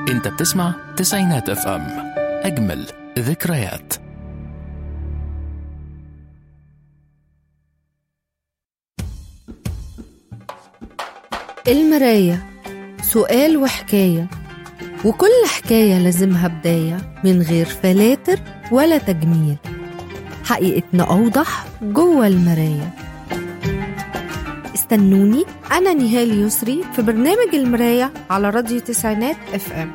انت بتسمع تسعينات اف ام اجمل ذكريات المراية سؤال وحكاية وكل حكاية لازمها بداية من غير فلاتر ولا تجميل حقيقتنا أوضح جوه المراية استنوني أنا نهال يسري في برنامج المراية على راديو تسعينات اف ام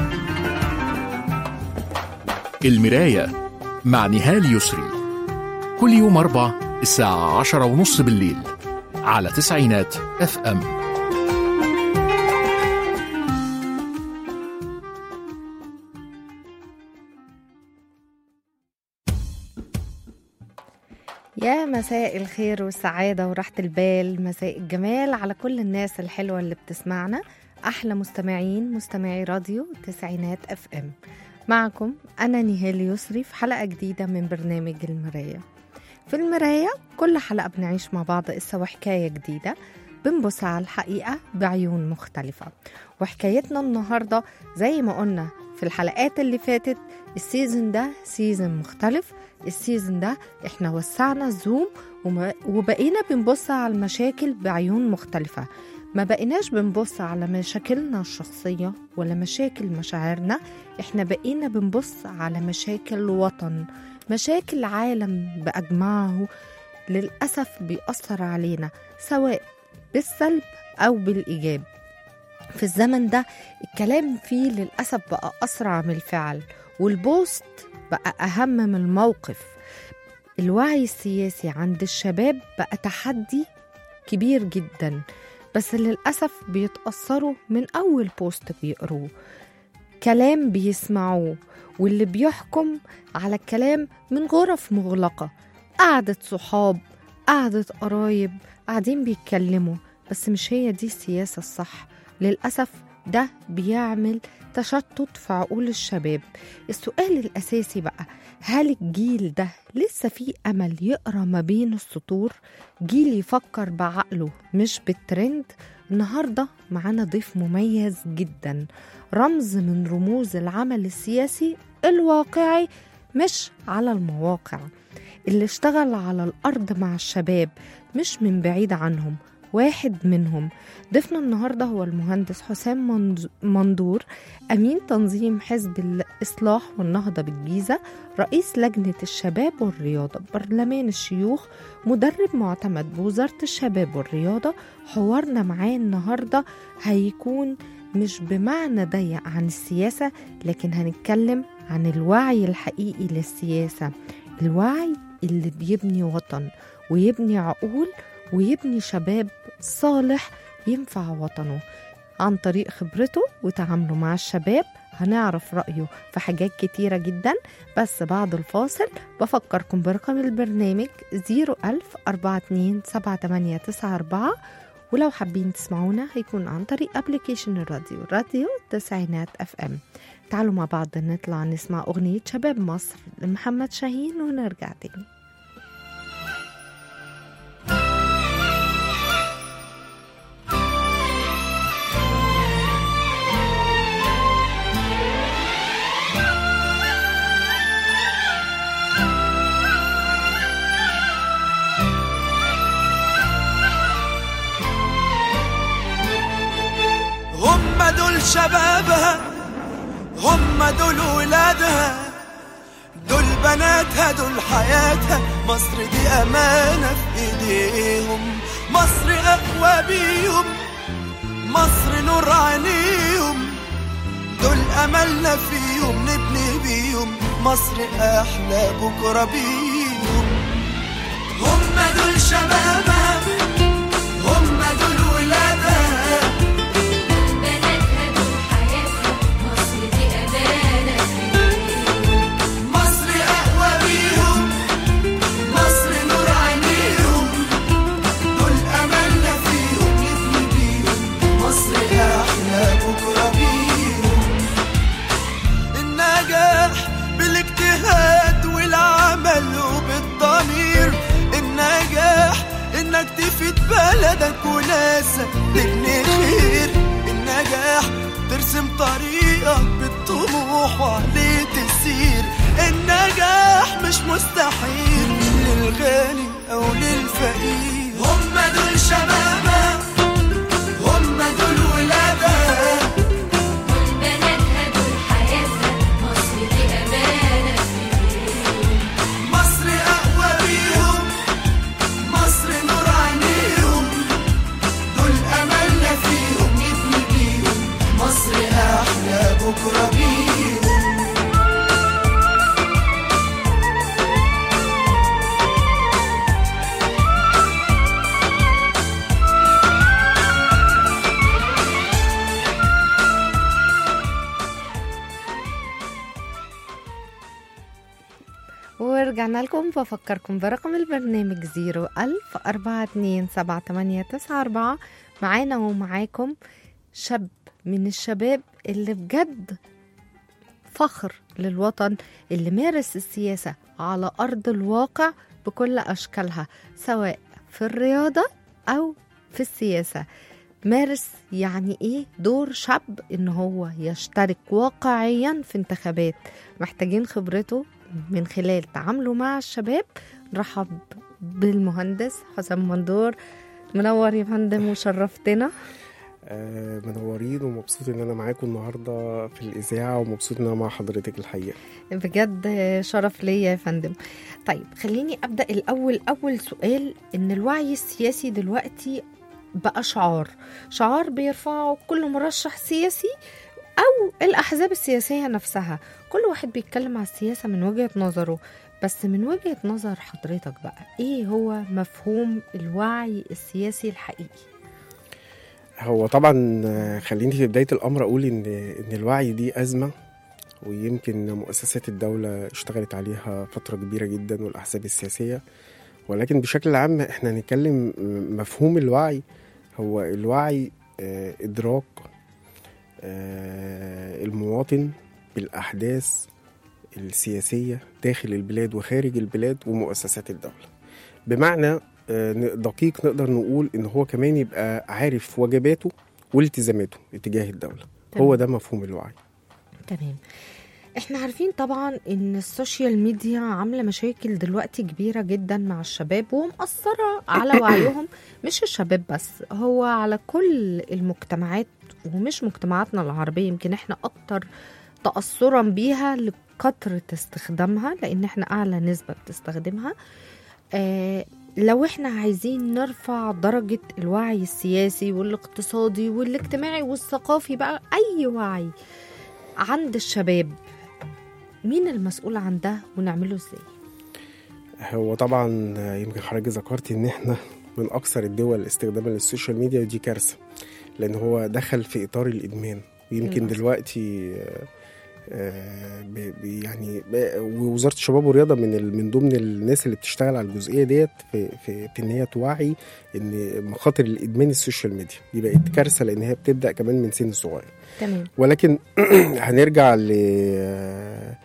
المراية مع نهال يسري كل يوم أربع الساعة عشرة ونص بالليل على تسعينات اف ام يا مساء الخير والسعادة وراحة البال مساء الجمال على كل الناس الحلوة اللي بتسمعنا أحلى مستمعين مستمعي راديو تسعينات اف ام معكم أنا نهال يسري في حلقة جديدة من برنامج المراية في المراية كل حلقة بنعيش مع بعض قصة وحكاية جديدة بنبص على الحقيقة بعيون مختلفة وحكايتنا النهاردة زي ما قلنا في الحلقات اللي فاتت السيزون ده سيزون مختلف السيزون ده احنا وسعنا الزوم وما- وبقينا بنبص على المشاكل بعيون مختلفة ما بقيناش بنبص على مشاكلنا الشخصية ولا مشاكل مشاعرنا احنا بقينا بنبص على مشاكل وطن مشاكل عالم بأجمعه للأسف بيأثر علينا سواء بالسلب أو بالإيجاب في الزمن ده الكلام فيه للأسف بقى أسرع من الفعل والبوست بقى أهم من الموقف الوعي السياسي عند الشباب بقى تحدي كبير جدا بس للأسف بيتأثروا من أول بوست بيقروه كلام بيسمعوه واللي بيحكم على الكلام من غرف مغلقة قعدة صحاب قعدة قرايب قاعدين بيتكلموا بس مش هي دي السياسة الصح للأسف ده بيعمل تشتت في عقول الشباب السؤال الأساسي بقى هل الجيل ده لسه فيه أمل يقرأ ما بين السطور جيل يفكر بعقله مش بالترند النهاردة معانا ضيف مميز جدا رمز من رموز العمل السياسي الواقعي مش على المواقع اللي اشتغل على الأرض مع الشباب مش من بعيد عنهم واحد منهم ضيفنا النهارده هو المهندس حسام منز- مندور امين تنظيم حزب الاصلاح والنهضه بالجيزه رئيس لجنه الشباب والرياضه برلمان الشيوخ مدرب معتمد بوزاره الشباب والرياضه حوارنا معاه النهارده هيكون مش بمعنى ضيق عن السياسه لكن هنتكلم عن الوعي الحقيقي للسياسه الوعي اللي بيبني وطن ويبني عقول ويبني شباب صالح ينفع وطنه عن طريق خبرته وتعامله مع الشباب هنعرف رأيه في حاجات كتيرة جدا بس بعد الفاصل بفكركم برقم البرنامج 01000 42 7894 ولو حابين تسمعونا هيكون عن طريق ابلكيشن الراديو راديو تسعينات اف ام تعالوا مع بعض نطلع نسمع أغنية شباب مصر لمحمد شاهين ونرجع تاني هم دول شبابها هم دول ولادها دول بناتها دول حياتها مصر دي أمانة في إيديهم مصر أقوى بيهم مصر نور عينيهم دول أملنا فيهم نبني بيهم مصر أحلى بكرة بيهم هم دول شبابها هم دول ولادها بناتها دول حياتها مصر دي أمانة في إيديهم مصر أقوى بيهم مصر نور عينيهم دول أملنا فيهم نبني بيهم مصر أحلى بكرة بيهم النجاح بالاجتهاد والعمل وبالضمير النجاح ورجعنا لكم بفكركم برقم البرنامج 01000 427 معانا ومعاكم شاب من الشباب اللي بجد فخر للوطن اللي مارس السياسة على أرض الواقع بكل أشكالها سواء في الرياضة أو في السياسة مارس يعني ايه دور شاب ان هو يشترك واقعيا في انتخابات محتاجين خبرته من خلال تعامله مع الشباب نرحب بالمهندس حسام مندور منور يا فندم وشرفتنا آه، منورين ومبسوط ان انا معاكم النهارده في الاذاعه ومبسوط ان انا مع حضرتك الحقيقه بجد شرف ليا يا فندم طيب خليني ابدا الاول اول سؤال ان الوعي السياسي دلوقتي بقى شعار شعار بيرفعه كل مرشح سياسي او الاحزاب السياسيه نفسها كل واحد بيتكلم على السياسه من وجهه نظره بس من وجهه نظر حضرتك بقى ايه هو مفهوم الوعي السياسي الحقيقي هو طبعا آه، خليني في بدايه الامر اقول ان ان الوعي دي ازمه ويمكن مؤسسات الدوله اشتغلت عليها فتره كبيره جدا والاحزاب السياسيه ولكن بشكل عام احنا هنتكلم مفهوم الوعي هو الوعي آه، ادراك آه، المواطن بالاحداث السياسيه داخل البلاد وخارج البلاد ومؤسسات الدوله بمعنى آه، دقيق نقدر نقول ان هو كمان يبقى عارف واجباته والتزاماته اتجاه الدوله هو ده مفهوم الوعي تمام احنا عارفين طبعا ان السوشيال ميديا عامله مشاكل دلوقتي كبيره جدا مع الشباب ومأثره على وعيهم مش الشباب بس هو على كل المجتمعات ومش مجتمعاتنا العربيه يمكن احنا اكتر تأثرا بيها لكثرة استخدامها لان احنا اعلى نسبه بتستخدمها آه لو احنا عايزين نرفع درجة الوعي السياسي والاقتصادي والاجتماعي والثقافي بقى أي وعي عند الشباب مين المسؤول عن ده ونعمله ازاي؟ هو طبعا آه، يمكن حضرتك ذكرت ان احنا من اكثر الدول استخداما للسوشيال ميديا ودي كارثه لان هو دخل في اطار الادمان ويمكن للأسف. دلوقتي آه، آه، ب- ب- يعني ب- ووزاره الشباب والرياضه من ال- من ضمن الناس اللي بتشتغل على الجزئيه ديت في في في ان هي توعي ان مخاطر الادمان السوشيال ميديا دي بقت كارثه لان هي بتبدا كمان من سن صغير تمام ولكن هنرجع ل آه،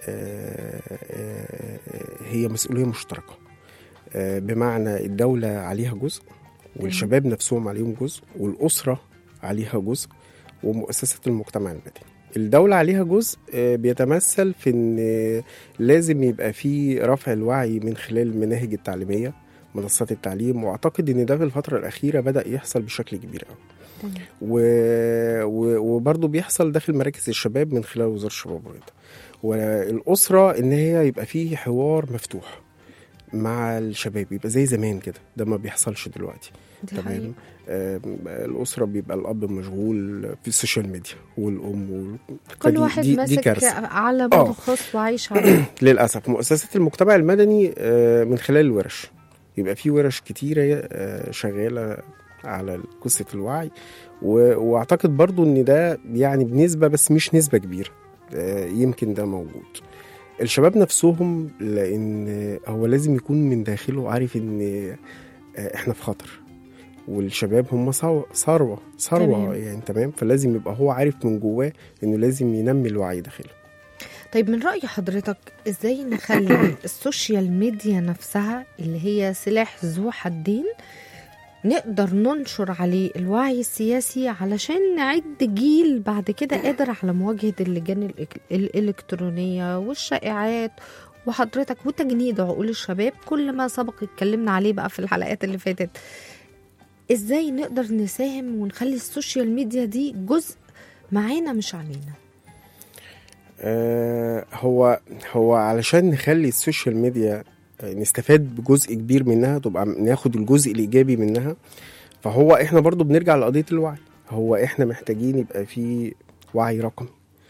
آه، آه، هي مسؤوليه مشتركه آه، بمعنى الدوله عليها جزء والشباب نفسهم عليهم جزء والاسره عليها جزء ومؤسسات المجتمع المدني الدولة عليها جزء آه، بيتمثل في ان آه، لازم يبقى في رفع الوعي من خلال المناهج التعليمية منصات التعليم واعتقد ان ده في الفترة الأخيرة بدأ يحصل بشكل كبير قوي تمام و... و... وبرضه بيحصل داخل مراكز الشباب من خلال وزاره الشباب والرياضه والاسره ان هي يبقى فيه حوار مفتوح مع الشباب يبقى زي زمان كده ده ما بيحصلش دلوقتي دي حقيقة. تمام آم، الاسره بيبقى الاب مشغول في السوشيال ميديا والام وال... كل فدي- واحد دي, دي ماسك كارثه على آه. خاص وعايش عليه للاسف مؤسسات المجتمع المدني آه، من خلال الورش يبقى في ورش كتيره آه، شغاله على قصه الوعي و- واعتقد برضو ان ده يعني بنسبه بس مش نسبه كبيره آه، يمكن ده موجود الشباب نفسهم لان هو لازم يكون من داخله عارف ان آه، احنا في خطر والشباب هم ثو- ثروه ثروه تمام. يعني تمام فلازم يبقى هو عارف من جواه انه لازم ينمي الوعي داخله طيب من رأي حضرتك ازاي نخلي السوشيال ميديا نفسها اللي هي سلاح ذو حدين نقدر ننشر عليه الوعي السياسي علشان نعد جيل بعد كده قادر على مواجهة اللجان الإك- الإلكترونية والشائعات وحضرتك وتجنيد عقول الشباب كل ما سبق اتكلمنا عليه بقى في الحلقات اللي فاتت ازاي نقدر نساهم ونخلي السوشيال ميديا دي جزء معانا مش علينا آه، هو هو علشان نخلي السوشيال ميديا آه، نستفاد بجزء كبير منها تبقى ناخد الجزء الايجابي منها فهو احنا برضو بنرجع لقضيه الوعي هو احنا محتاجين يبقى في وعي رقمي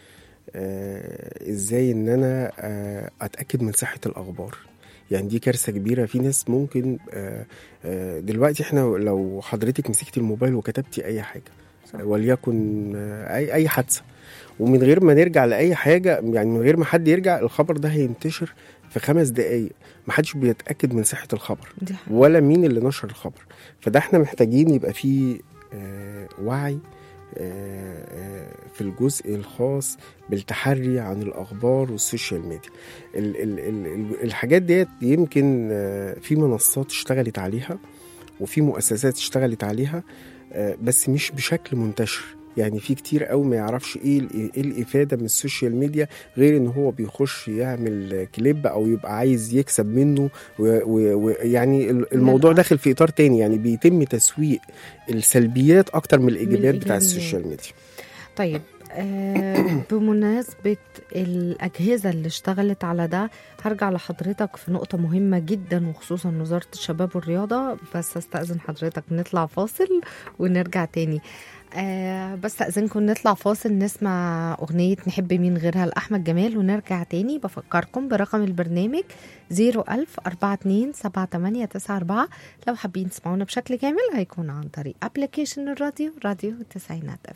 آه ازاي ان انا آه اتاكد من صحه الاخبار يعني دي كارثه كبيره في ناس ممكن آه آه دلوقتي احنا لو حضرتك مسكتي الموبايل وكتبتي اي حاجه صح. وليكن آه اي اي حادثه ومن غير ما نرجع لاي حاجه يعني من غير ما حد يرجع الخبر ده هينتشر في خمس دقايق محدش بيتاكد من صحه الخبر دي حقيقة. ولا مين اللي نشر الخبر فده احنا محتاجين يبقى فيه آه، وعي آه، آه، في الجزء الخاص بالتحري عن الاخبار والسوشيال ميديا ال- ال- ال- ال- الحاجات ديت يمكن آه، في منصات اشتغلت عليها وفي مؤسسات اشتغلت عليها آه، بس مش بشكل منتشر يعني في كتير قوي ما يعرفش ايه ال- ايه الافاده من السوشيال ميديا غير ان هو بيخش يعمل كليب او يبقى عايز يكسب منه ويعني الموضوع للأسف. داخل في اطار تاني يعني بيتم تسويق السلبيات اكتر من الايجابيات بتاع الإيجابيات. السوشيال ميديا طيب آه بمناسبة الأجهزة اللي اشتغلت على ده هرجع لحضرتك في نقطة مهمة جدا وخصوصا وزارة الشباب والرياضة بس استأذن حضرتك نطلع فاصل ونرجع تاني آه بس استأذنكم نطلع فاصل نسمع أغنية نحب مين غيرها لأحمد جمال ونرجع تاني بفكركم برقم البرنامج 01000 42 7894 لو حابين تسمعونا بشكل كامل هيكون عن طريق ابلكيشن الراديو راديو التسعينات اف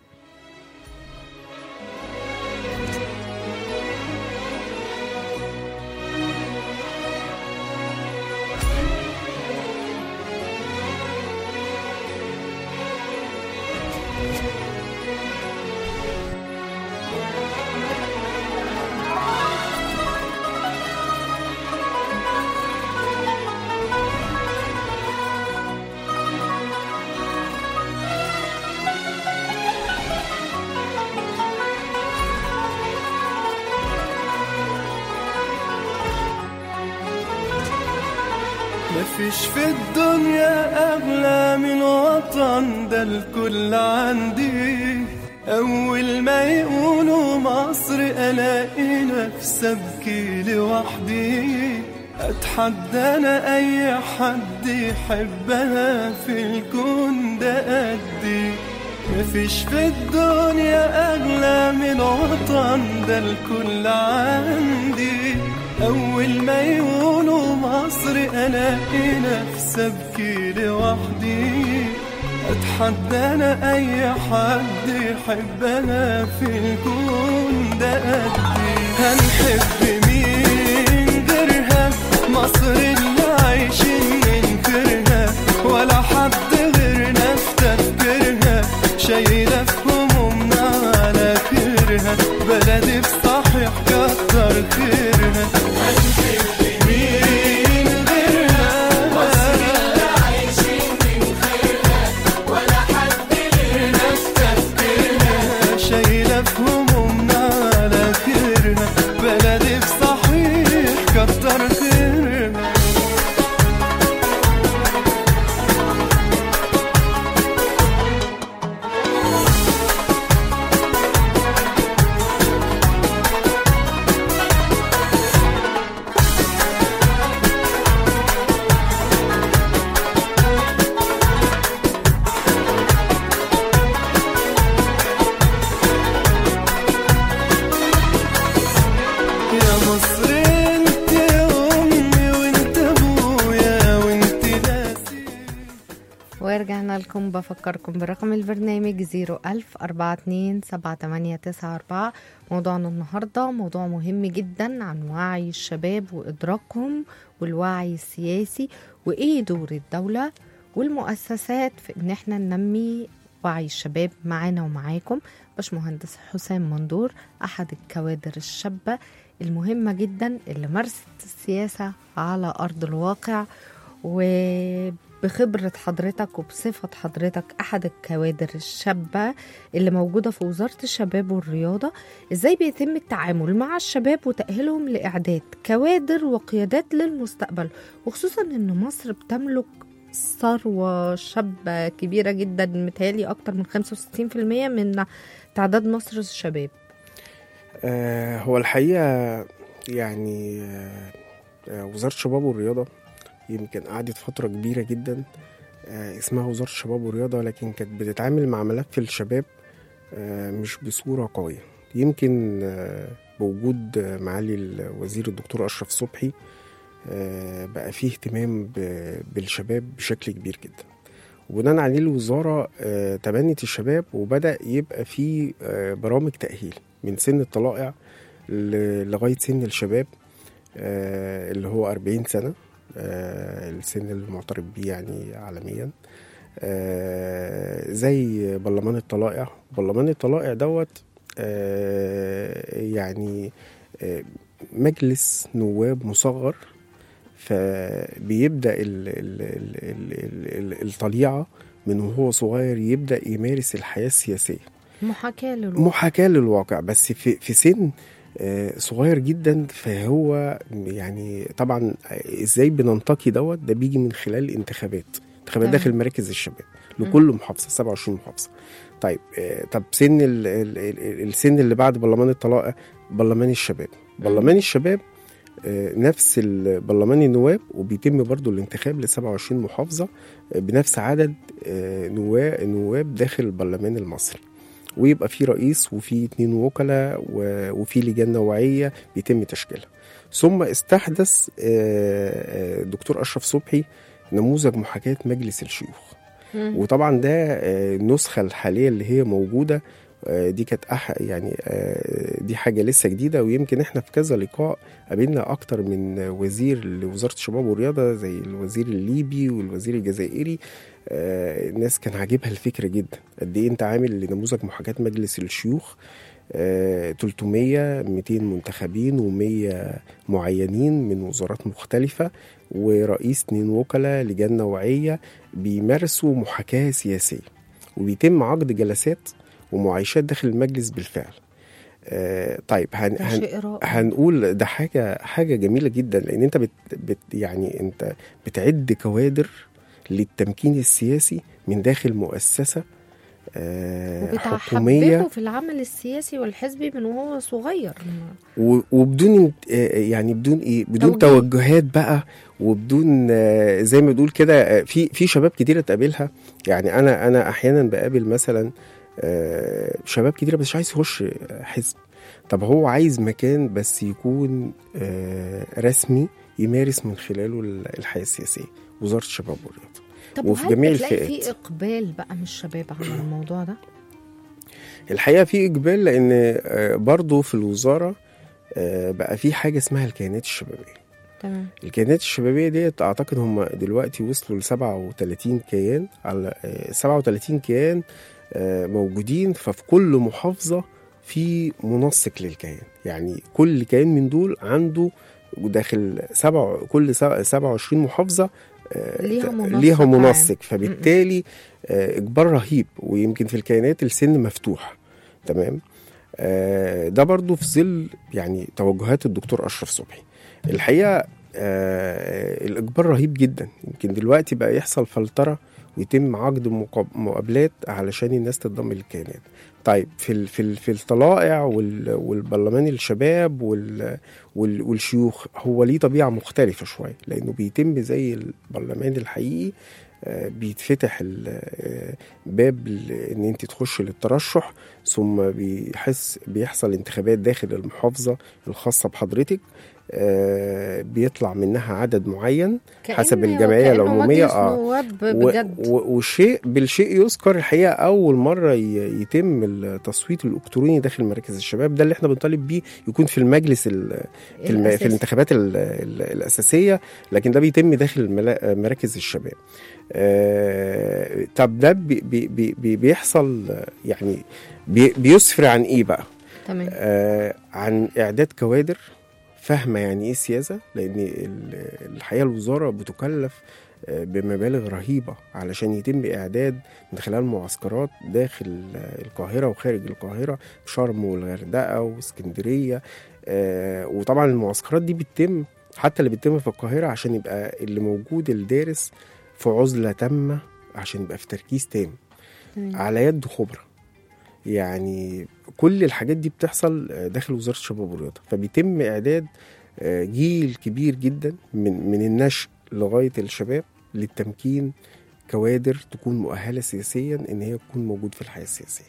مفيش في الدنيا أغلى من وطن ده الكل عندي أول ما يقولوا مصر ألاقي نفسي أبكي لوحدي أتحدى أنا أي حد يحبها في الكون ده قدي مفيش في الدنيا أغلى من وطن ده الكل عندي أول ما يقولوا مصر ألاقي نفسي أبكي لوحدي أتحدى أنا أي حد يحبنا في الكون ده قدي هنحب مين غيرها مصر اللي عايشين ننكرها ولا حد غيرنا في تفكيرها شايلة في همومنا على خيرها بلدي بصحيح كتر خيرها هنحب مين غيرها مصر اللي عايشين ننكرها ولا حد غيرنا في تفكيرها شايلة في همومنا على خيرها بلدي بصحيح كتر خيرها يا مصر انت امي وانت ابويا وانت ناسي ورجعنا لكم بفكركم برقم البرنامج 01000 42 7894 موضوعنا النهاردة موضوع مهم جدا عن وعي الشباب وإدراكهم والوعي السياسي وإيه دور الدولة والمؤسسات في إن احنا ننمي وعي الشباب معانا ومعاكم باشمهندس حسام مندور أحد الكوادر الشابة المهمة جدا اللي مارست السياسة على أرض الواقع وبخبرة حضرتك وبصفة حضرتك أحد الكوادر الشابة اللي موجودة في وزارة الشباب والرياضة إزاي بيتم التعامل مع الشباب وتأهيلهم لإعداد كوادر وقيادات للمستقبل وخصوصا إن مصر بتملك ثروة شابة كبيرة جدا متهيألي أكتر من 65% من تعداد مصر الشباب آه، هو الحقيقة يعني آه، آه، وزارة الشباب والرياضة يمكن قعدت فترة كبيرة جدا آه، اسمها وزارة الشباب والرياضة لكن كانت بتتعامل مع ملف الشباب آه، مش بصورة قوية يمكن آه، بوجود آه، معالي الوزير الدكتور أشرف صبحي آه، بقى فيه اهتمام ب- بالشباب بشكل كبير جدا وبناء عليه الوزارة آه، تبنت الشباب وبدأ يبقى فيه آه، برامج تأهيل من سن الطلائع ل- لغاية سن الشباب آه، اللي هو 40 سنة آه، السن المعترف بيه يعني عالميا آه، زي برلمان الطلائع برلمان الطلائع دوت آه، يعني آه، مجلس نواب مصغر فبيبدأ ال ال ال ال ال ال الطليعة من وهو صغير يبدأ يمارس الحياة السياسية محاكاة للواقع محاكاة للواقع بس في في سن آه، صغير جدا فهو يعني طبعا ازاي بننتقي دوت ده بيجي من خلال الانتخابات انتخابات تمام. داخل مراكز الشباب لكل محافظه 27 محافظه طيب آه، طب سن ال ال ال السن اللي بعد برلمان الطلائع برلمان الشباب برلمان الشباب آه، نفس ال- برلمان النواب وبيتم برضو الانتخاب ل 27 محافظه آه، بنفس عدد آه، نوا- نواب داخل البرلمان المصري ويبقى في رئيس وفي اتنين وكلاء و- وفي لجان نوعيه بيتم تشكيلها ثم استحدث آه، آه، الدكتور اشرف صبحي نموذج محاكاه مجلس الشيوخ مم. وطبعا ده آه، النسخه الحاليه اللي هي موجوده آه، دي كانت أح يعني آه، دي حاجه لسه جديده ويمكن احنا في كذا لقاء قابلنا اكتر من وزير لوزاره الشباب والرياضه زي الوزير الليبي والوزير الجزائري آه، الناس كان عاجبها الفكره جدا قد ايه انت عامل لنموذج محاكاه مجلس الشيوخ آه، 300 200 منتخبين و100 معينين من وزارات مختلفه ورئيس اتنين وكلاء لجان نوعيه بيمارسوا محاكاه سياسيه وبيتم عقد جلسات ومعايشات داخل المجلس بالفعل آه طيب هن ده هن شيء رائع هنقول ده حاجه حاجه جميله جدا لان انت بت بت يعني انت بتعد كوادر للتمكين السياسي من داخل مؤسسه آه حكوميه وبتحببه في العمل السياسي والحزبي من وهو صغير و- وبدون آه، يعني بدون ايه بدون توجيه. توجهات بقى وبدون آه، زي ما بنقول كده آه، في في شباب كتيره تقابلها يعني انا انا احيانا بقابل مثلا آه، شباب كتيره بس مش عايز يخش حزب طب هو عايز مكان بس يكون آه، رسمي يمارس من خلاله ال- الحياه السياسيه وزاره الشباب والرياضه طب وفي وهل جميع بتلاقي الفئات. في اقبال بقى من الشباب على الموضوع ده الحقيقه في اقبال لان آه، برضو في الوزاره آه، بقى في حاجه اسمها الكيانات الشبابيه تمام الكيانات الشبابيه ديت اعتقد هم دلوقتي وصلوا ل 37 كيان على آه، 37 كيان آه، موجودين ففي كل محافظه في منسق للكيان يعني كل كيان من دول عنده داخل سبع كل سبع- 27 محافظه آه، ليها منسق ليها عام. منسق فبالتالي آه، اجبار رهيب ويمكن في الكيانات السن مفتوح تمام آه، ده برضو في ظل يعني توجهات الدكتور اشرف صبحي الحقيقه آه، الاجبار رهيب جدا يمكن دلوقتي بقى يحصل فلتره ويتم عقد مقاب- مقابلات علشان الناس تنضم للكيانات طيب في ال في ال في الطلائع وال والبرلمان الشباب وال وال والشيوخ هو ليه طبيعه مختلفه شويه لانه بيتم زي البرلمان الحقيقي آه، بيتفتح ال- آه، باب ل- ان انت تخش للترشح ثم بيحس بيحصل انتخابات داخل المحافظه الخاصه بحضرتك آه، بيطلع منها عدد معين حسب كأن- الجمعيه كأنه العموميه مجلس اه نواب و- بجد و- والشيء بالشيء يذكر الحقيقه اول مره ي- يتم التصويت الالكتروني داخل مراكز الشباب ده اللي احنا بنطالب بيه يكون في المجلس ال- في, الم... في الأساسي. الانتخابات ال... ال... الاساسيه لكن ده بيتم داخل الملا... مراكز الشباب آه... طب ده بي... بي... بي... بي- بيحصل آه، يعني بي... بيسفر عن ايه بقى تمام آه عن اعداد كوادر فاهمه يعني ايه سياسه لان ال- الحقيقه الوزاره بتكلف آه، بمبالغ رهيبه علشان يتم اعداد من خلال معسكرات داخل آه، القاهره وخارج القاهره شرم والغردقه واسكندريه آه، وطبعا المعسكرات دي بتتم حتى اللي بتتم في القاهره عشان يبقى اللي موجود الدارس في عزله تامه عشان يبقى في تركيز تام تمام. على يد خبره يعني كل الحاجات دي بتحصل آه، داخل وزاره الشباب والرياضه فبيتم اعداد آه، جيل كبير جدا من من النشء لغايه الشباب للتمكين كوادر تكون مؤهله سياسيا ان هي تكون موجود في الحياه السياسيه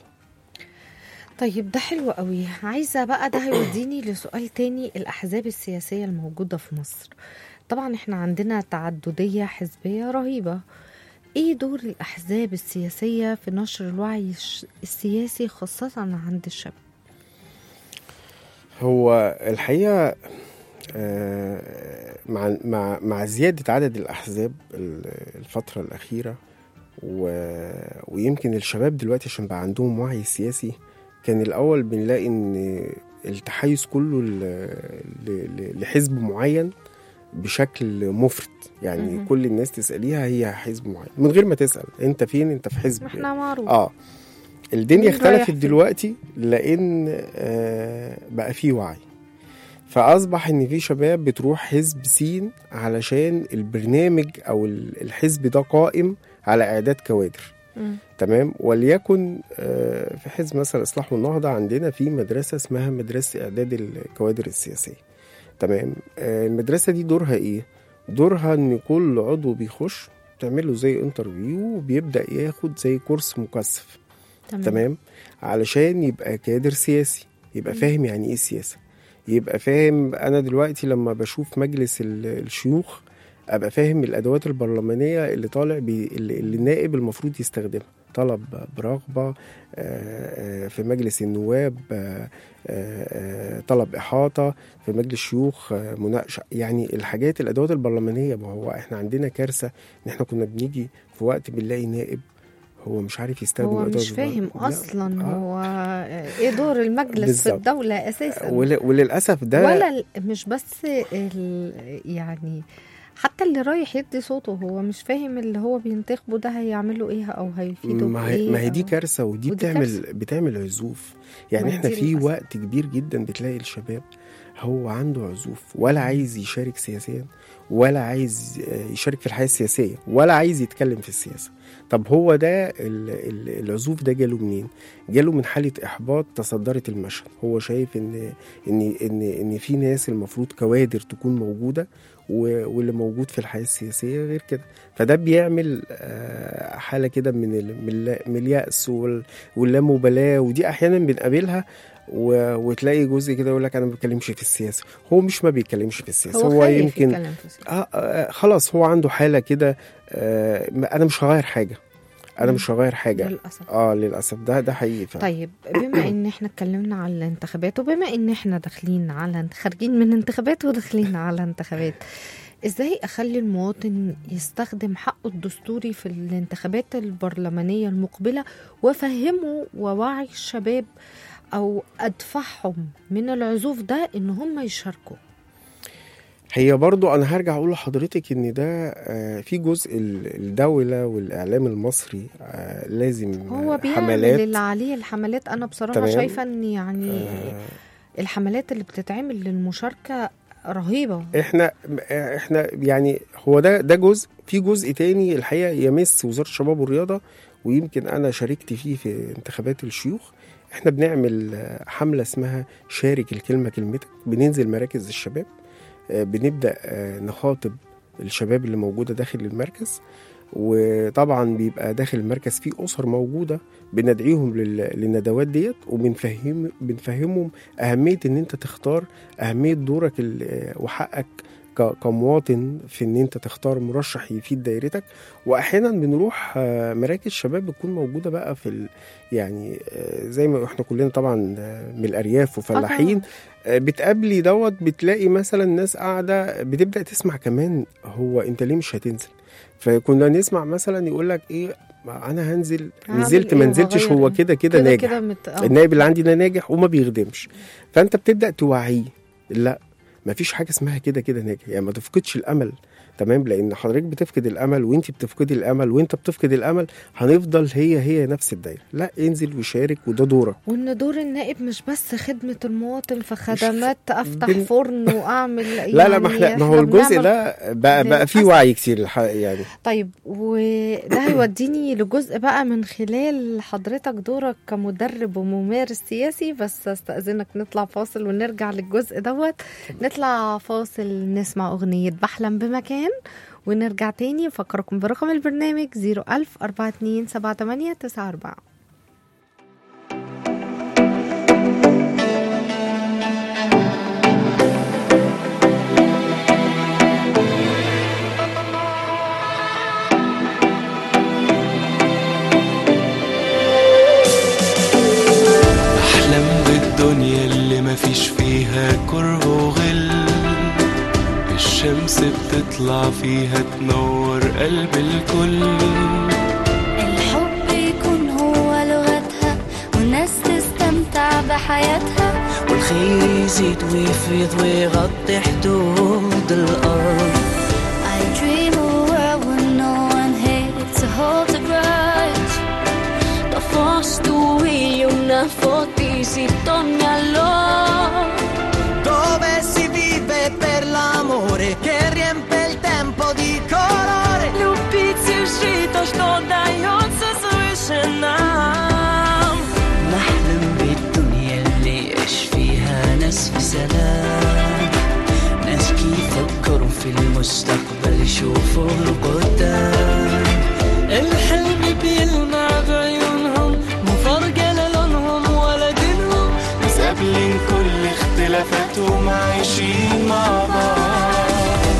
طيب ده حلو قوي عايزه بقى ده هيوديني لسؤال تاني الاحزاب السياسيه الموجوده في مصر طبعا احنا عندنا تعدديه حزبيه رهيبه ايه دور الاحزاب السياسيه في نشر الوعي الش- السياسي خاصه عند الشباب هو الحقيقه آه، مع مع مع زياده عدد الاحزاب ال- الفتره الاخيره و... ويمكن الشباب دلوقتي عشان بقى عندهم وعي سياسي كان الاول بنلاقي ان التحيز كله ل... ل... ل- لحزب معين بشكل مفرط يعني مهم. كل الناس تساليها هي حزب معين من غير ما تسال انت فين انت في حزب احنا معروف اه الدنيا مين رايح اختلفت فين؟ دلوقتي لان آه بقى في وعي فاصبح ان في شباب بتروح حزب سين علشان البرنامج او ال- الحزب ده قائم على اعداد كوادر مم. تمام وليكن آه، في حزب مثلا اصلاح والنهضه عندنا في مدرسه اسمها مدرسه اعداد الكوادر السياسيه تمام آه، المدرسه دي دورها ايه دورها ان كل عضو بيخش تعمله زي انترفيو وبيبدا ياخد زي كورس مكثف تمام, تمام علشان يبقى كادر سياسي يبقى مم. فاهم يعني ايه سياسه يبقى فاهم انا دلوقتي لما بشوف مجلس ال- الشيوخ ابقى فاهم الادوات البرلمانيه اللي طالع بي اللي اللي النائب المفروض يستخدمها طلب برغبه آه، آه، في مجلس النواب آه، آه، طلب احاطه في مجلس الشيوخ آه، مناقشه يعني الحاجات الادوات البرلمانيه ما هو احنا عندنا كارثه ان احنا كنا بنيجي في وقت بنلاقي نائب هو مش عارف يستخدم هو الأدوات مش فاهم البرلمانية. لا. اصلا آه. هو ايه دور المجلس في بالظبط. الدوله اساسا ول- وللاسف ده ولا ال- مش بس ال يعني حتى اللي رايح يدي صوته هو مش فاهم اللي هو بينتخبه ده هيعمله ايه او هيفيده ما هي, بايه ما هي دي أو- كارثه ودي, ودي بتعمل كارثة. بتعمل عزوف يعني ما هي احنا دي في للأسف. وقت كبير جدا بتلاقي الشباب هو عنده عزوف ولا عايز يشارك سياسيا ولا عايز آه، يشارك في الحياه السياسيه ولا عايز يتكلم في السياسه طب هو ده ال- ال- العزوف ده جاله منين جاله من حاله احباط تصدرت المشهد هو شايف ان ان ان ان في ناس المفروض كوادر تكون موجوده و- واللي موجود في الحياه السياسيه غير كده فده بيعمل آه، حاله كده من ال- من الل- من اليأس وال- واللامبالاه ودي احيانا بنقابلها و- وتلاقي جزء كده يقول لك انا ما بتكلمش في السياسه هو مش ما بيتكلمش في السياسه هو, هو, خايف يمكن يتكلم في السياسة. آه آه خلاص هو عنده حاله كده آه ما- انا مش هغير حاجه انا مم. مش هغير حاجه للاسف اه للاسف ده ده حقيقي فعلا طيب بما ان احنا اتكلمنا على الانتخابات وبما ان احنا داخلين على خارجين من انتخابات وداخلين على انتخابات ازاي اخلي المواطن يستخدم حقه الدستوري في الانتخابات البرلمانيه المقبله وافهمه ووعي الشباب او ادفعهم من العزوف ده ان هم يشاركوا هي برضو انا هرجع اقول لحضرتك ان ده آه، في جزء ال- الدوله والاعلام المصري آه، لازم هو آه، بيعمل حملات اللي عليه الحملات انا بصراحه تمام. شايفه ان يعني آه، الحملات اللي بتتعمل للمشاركه رهيبه احنا احنا يعني هو ده ده جزء في جزء تاني الحقيقه يمس وزاره الشباب والرياضه ويمكن انا شاركت فيه في انتخابات الشيوخ احنا بنعمل آه، حمله اسمها شارك الكلمه كلمتك بننزل مراكز الشباب آه، بنبدا آه، نخاطب الشباب اللي موجوده داخل المركز وطبعا بيبقى داخل المركز في اسر موجوده بندعيهم لل- للندوات ديت وبنفهم بنفهمهم اهميه ان انت تختار اهميه دورك ال- وحقك ك- كمواطن في ان انت تختار مرشح يفيد دايرتك واحيانا بنروح آه، مراكز شباب بتكون موجوده بقى في ال... يعني آه، زي ما احنا كلنا طبعا آه، من الارياف وفلاحين آه، بتقابلي دوت بتلاقي مثلا ناس قاعده بتبدا تسمع كمان هو انت ليه مش هتنزل فكنا نسمع مثلا يقول لك ايه ما انا هنزل هعمل نزلت إيه ما نزلتش وهغير هو إيه؟ كده كده ناجح كده مت... آه. النائب اللي عندي ده ناجح وما بيخدمش فانت بتبدا توعيه لا ما فيش حاجه اسمها كده كده ناجح يعني ما تفقدش الامل تمام لان حضرتك بتفقد الامل وانت بتفقدي الامل وانت بتفقد الامل هنفضل هي هي نفس الدايره لا انزل وشارك وده دورك وان دور النائب مش بس خدمه المواطن في خدمات افتح بن- فرن واعمل لا لا ما احنا ما هو الجزء بنعمل- ده بقى بقى فيه للأسف. وعي كتير الح- يعني طيب وده هيوديني لجزء بقى من خلال حضرتك دورك كمدرب وممارس سياسي بس استأذنك نطلع فاصل ونرجع للجزء دوت نطلع فاصل نسمع أغنية بحلم بمكان ونرجع تاني أفكركم برقم البرنامج 01000 42 78 94 احلم بالدنيا اللي مفيش فيها كره وغل شمس بتطلع فيها تنور قلب الكل الحب يكون هو لغتها والناس تستمتع بحياتها والخير يزيد ويفيض ويغطي حدود الأرض I dream a world where no one hates to hold a grudge Da fostu io una foto si torna allora Dove si vive per l'amore che riempie il tempo di colore Любить жито, что дается свыше нам نحلم بالدنيا اللي يعيش فيها ناس في سلام ناس كيف يفكروا في المستقبل يشوفوا القدام الحلم بيلمع بعيونهم مو فارقة لا لونهم ولا دينهم ناس قابلين كل اختلافاتهم عايشين مع بعض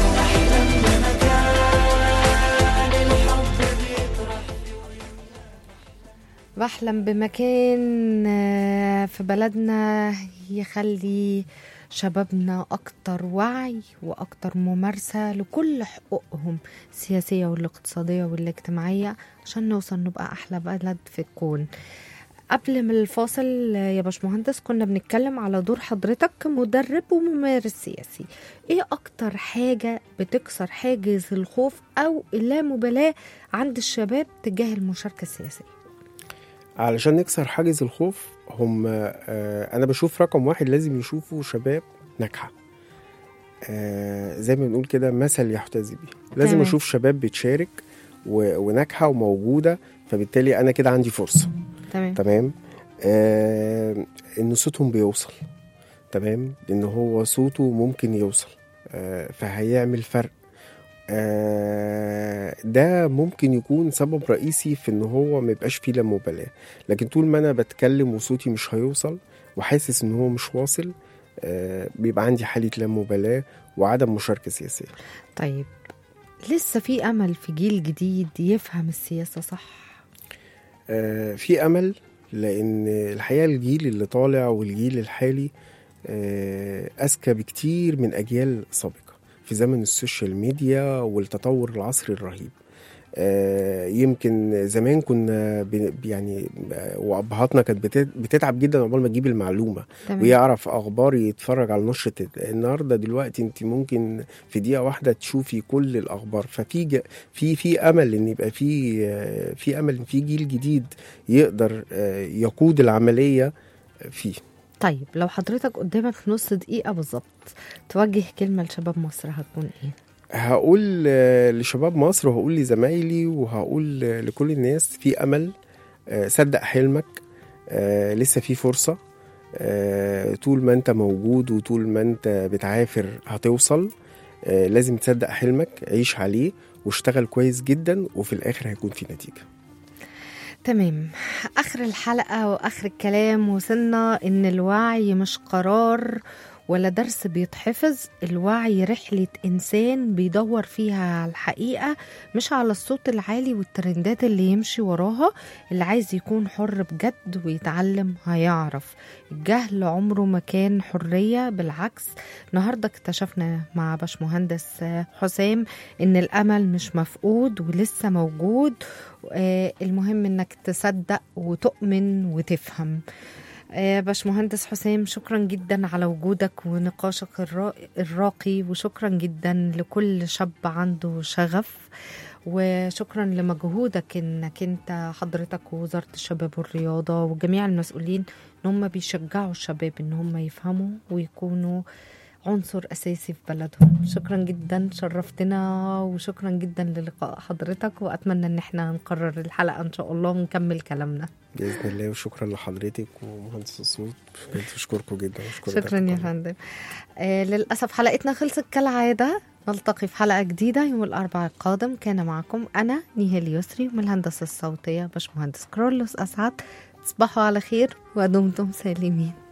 بحلم بمكان آه، في بلدنا يخلي شبابنا أكتر وعي وأكتر ممارسة لكل حقوقهم السياسية والاقتصادية والاجتماعية عشان نوصل نبقى أحلى بلد في الكون قبل من الفاصل آه، يا باشمهندس كنا بنتكلم على دور حضرتك كمدرب وممارس سياسي ايه اكتر حاجة بتكسر حاجز الخوف او اللامبالاة عند الشباب تجاه المشاركة السياسية علشان نكسر حاجز الخوف هم آه، انا بشوف رقم واحد لازم يشوفوا شباب ناجحه آه، زي ما بنقول كده مثل يحتذي بيه لازم تمام. اشوف شباب بتشارك و- وناجحه وموجوده فبالتالي انا كده عندي فرصه تمام تمام آه ان صوتهم بيوصل تمام ان هو صوته ممكن يوصل آه فهيعمل فرق آه ده ممكن يكون سبب رئيسي في ان هو ما يبقاش فيه لا مبالاه لكن طول ما انا بتكلم وصوتي مش هيوصل وحاسس ان هو مش واصل آه بيبقى عندي حاله لا مبالاه وعدم مشاركه سياسيه طيب لسه في امل في جيل جديد يفهم السياسه صح آه، في امل لان الحقيقه الجيل اللي طالع والجيل الحالي آه، اذكى بكتير من اجيال سابقه في زمن السوشيال ميديا والتطور العصري الرهيب آه، يمكن زمان كنا بن- يعني آه، وابهاتنا كانت بت- بتتعب جدا عقبال ما تجيب المعلومه تمام ويعرف اخبار يتفرج على نشره النهارده دلوقتي انت ممكن في دقيقه واحده تشوفي كل الاخبار ففي ج- في في امل ان يبقى في آه، في امل ان في جيل جديد يقدر آه، يقود العمليه فيه طيب لو حضرتك قدامك نص دقيقه بالظبط توجه كلمه لشباب مصر هتكون ايه هقول آه، لشباب مصر وهقول لزمايلي وهقول آه، لكل الناس في امل آه، صدق حلمك آه، لسه في فرصه آه، طول ما انت موجود وطول ما انت بتعافر هتوصل آه، لازم تصدق حلمك عيش عليه واشتغل كويس جدا وفي الاخر هيكون في نتيجه تمام اخر الحلقه واخر الكلام وصلنا ان الوعي مش قرار ولا درس بيتحفظ الوعي رحلة إنسان بيدور فيها على الحقيقة مش على الصوت العالي والترندات اللي يمشي وراها اللي عايز يكون حر بجد ويتعلم هيعرف الجهل عمره ما كان حرية بالعكس النهاردة اكتشفنا مع باشمهندس حسام إن الأمل مش مفقود ولسه موجود آه، المهم انك تصدق وتؤمن وتفهم آه، باشمهندس حسام شكرا جدا على وجودك ونقاشك الرا- الراقي وشكرا جدا لكل شاب عنده شغف وشكرا لمجهودك انك انت حضرتك ووزاره الشباب والرياضه وجميع المسؤولين ان هم بيشجعوا الشباب ان هم يفهموا ويكونوا عنصر اساسي في بلدهم شكرا جدا شرفتنا وشكرا جدا للقاء حضرتك واتمنى ان احنا نكرر الحلقه ان شاء الله ونكمل كلامنا باذن الله وشكرا لحضرتك ومهندس الصوت بجد بشكركم جدا وشكرا شكرا يا فندم آه للاسف حلقتنا خلصت كالعاده نلتقي في حلقه جديده يوم الاربعاء القادم كان معكم انا نيهال يسري من الهندسه الصوتيه باشمهندس كرولوس اسعد تصبحوا على خير ودمتم سالمين